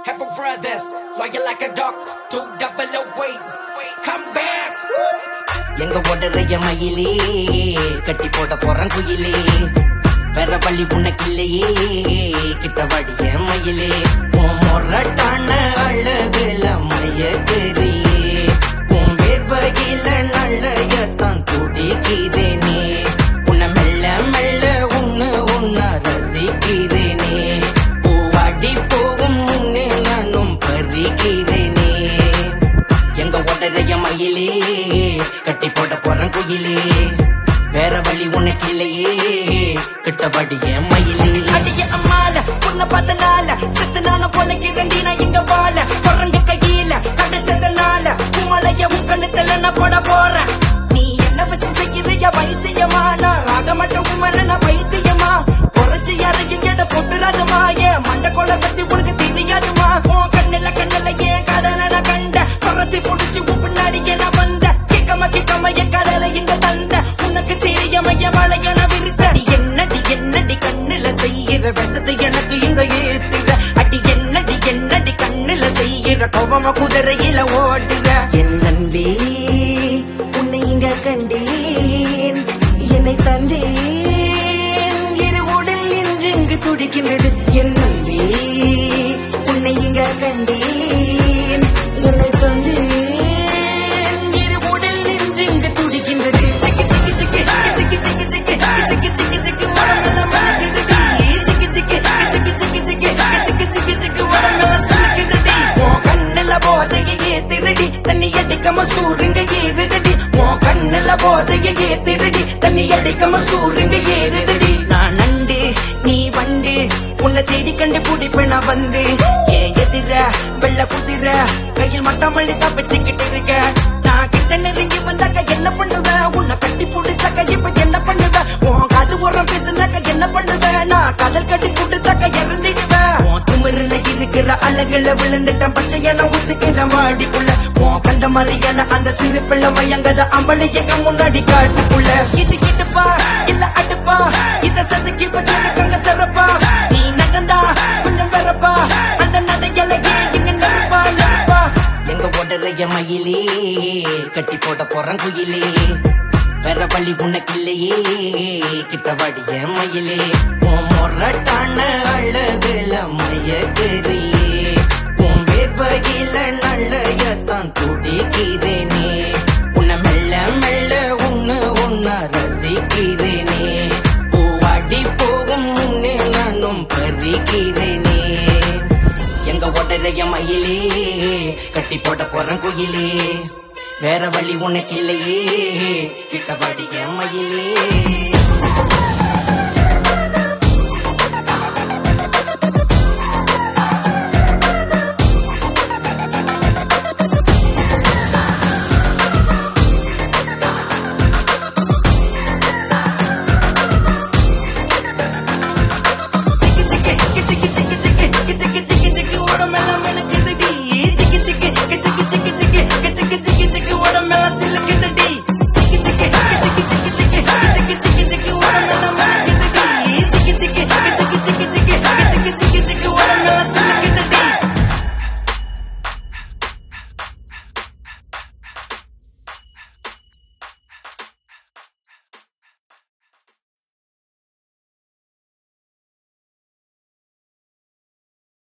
Heaven brothers, loyal like a dog, two double O wait, come back. எங்க உடறைய மயிலே கட்டி போட போறேன் குயிலே வேற வழி உனக்கில்லையே கிட்ட வடிய மயிலே உன் முரட்டான அழகுல மயக்குறியே உன் வேர்வையில நல்லையத்தான் துடிக்கிறேனே உன்னை மெல்ல மெல்ல உன்னு உன்ன ரசிக்கிறேனே பூவாடி போகும் முன்னே நானும் பறிக்கிறேனே எங்க உடறைய மயிலே கட்டி போட போறேன் குயிலே வேற வழி உனக்கு இல்லையே கிட்டபடி என் மயிலே அடிய அம்மால உன்னை பார்த்தனால செத்து நானும் பொழைக்கிறேன்டி நான் இங்க வாழ குரங்கு கையில கிடைச்சதுனால உமலைய உன் கழுத்துல நான் போட போறேன் நீ என்ன வச்சு செய்யறிய வைத்தியமா நான் ஆக மாட்டேன் உமல நான் வைத்தியமா குறைச்சி யாரையும் எட போட்டுடாதுமா ஏன் மண்ட கொலை பத்தி உனக்கு தெரியாதுமா உன் கண்ணுல கண்ணுல ஏன் காதல நான் கண்ட குறைச்சி புடிச்சு உன் பின்னாடி நான் வந்த கிக்கம கிக்கம என் காதல இங்க தந்த உனக்கு தெரியாம என் வளைய நான் விரிச்ச அடி என்னடி என்னடி கண்ணுல செய்யற விஷத்தை எனக்கு இங்க ஏத்துற அடி என்னடி என்னடி கண்ணுல செய்யற கோவம குதிரையில ஓடுற என் நன்பே உன்னை இங்க கண்டேன் என்னை தந்தேன் இரு உடல் என்று இங்கு துடிக்கின்றது என் நன்பே உன்னை இங்க கண்டேன் என்னை தந்தேன் இரு உடல் என்று இங்கு துடிக்கின்றது சிக்கி சிக்கி சிக்கி சிக்கி சிக்கி சிக்கி சிக்கி சிக்கி சிக்கி உடம்பெல்லாம் மணக்குதுடி சிக்கி சிக்கி சிக்கி சிக்கி சிக்கி சிக்கி சிக்கி சிக்கி உடம்பெல்லாம் சிலுக்குதுடி உன் கண்ணுல போதையை ஏத்திரடி தண்ணி அடிக்காம சூருங்க ஏறுதடி உன் கண்ணுல போதையை ஏத்திரடி தண்ணி அடிக்காம சூருங்க ஏறுதடி நான் நண்டு நீ வண்டு உன்னை தேடி கண்டு பிடிப்பேன் நான் வந்து ஏன் எதிர வெள்ள குதிர கையில் மட்டமல்லி தப்பிச்சுக்கிட்டு இருக்க நான் கிட்ட நெருங்கி வந்தாக்க என்ன பண்ணுவ உன்னை கட்டி பிடிச்சாக்க இப்ப என்ன பண்ணுவ உன் காது உரம் பேசுனாக்க என்ன பண்ணுவ நான் கடல் கட்டி கொடுத்தாக்க இறந்துடுவேன் உன் திமிரில இருக்கிற அழகுல விழுந்துட்டேன் பச்சையான ஊத்துக்கிற மாடிக்குள்ள உன் கண்ட மாதிரியான அந்த சிறு பிள்ளை மயங்கத அம்பளை எங்க முன்னாடி காட்டுக்குள்ள இது கிட்டுப்பா இல்ல அடுப்பா இத செதுக்கி வச்சிருக்கங்க சிறப்பா நீ நடந்தா கொஞ்சம் வெறப்பா அந்த நடையலையே இங்க நெருப்பா நெருப்பா எங்க உடறைய மயிலே கட்டி போட போறேன் குயிலே வேற வழி உனக்கு இல்லையே கிட்ட வடிய மயிலே உன் முரட்டான அழகுல மயக்குறியே உன் வேர்வையில நல்லையத்தான் துடிக்கிறேனே உன்னை மெல்ல மெல்ல உன்னு உன்ன ரசிக்கிறேனே பூவாடி போகும் முன்னே நானும் பறிக்கிறேனே எங்க உடறைய மயிலே கட்டி போட போறேன் குயிலே வேற வழி உனக்கு இல்லையே கிட்ட வடிய மயிலே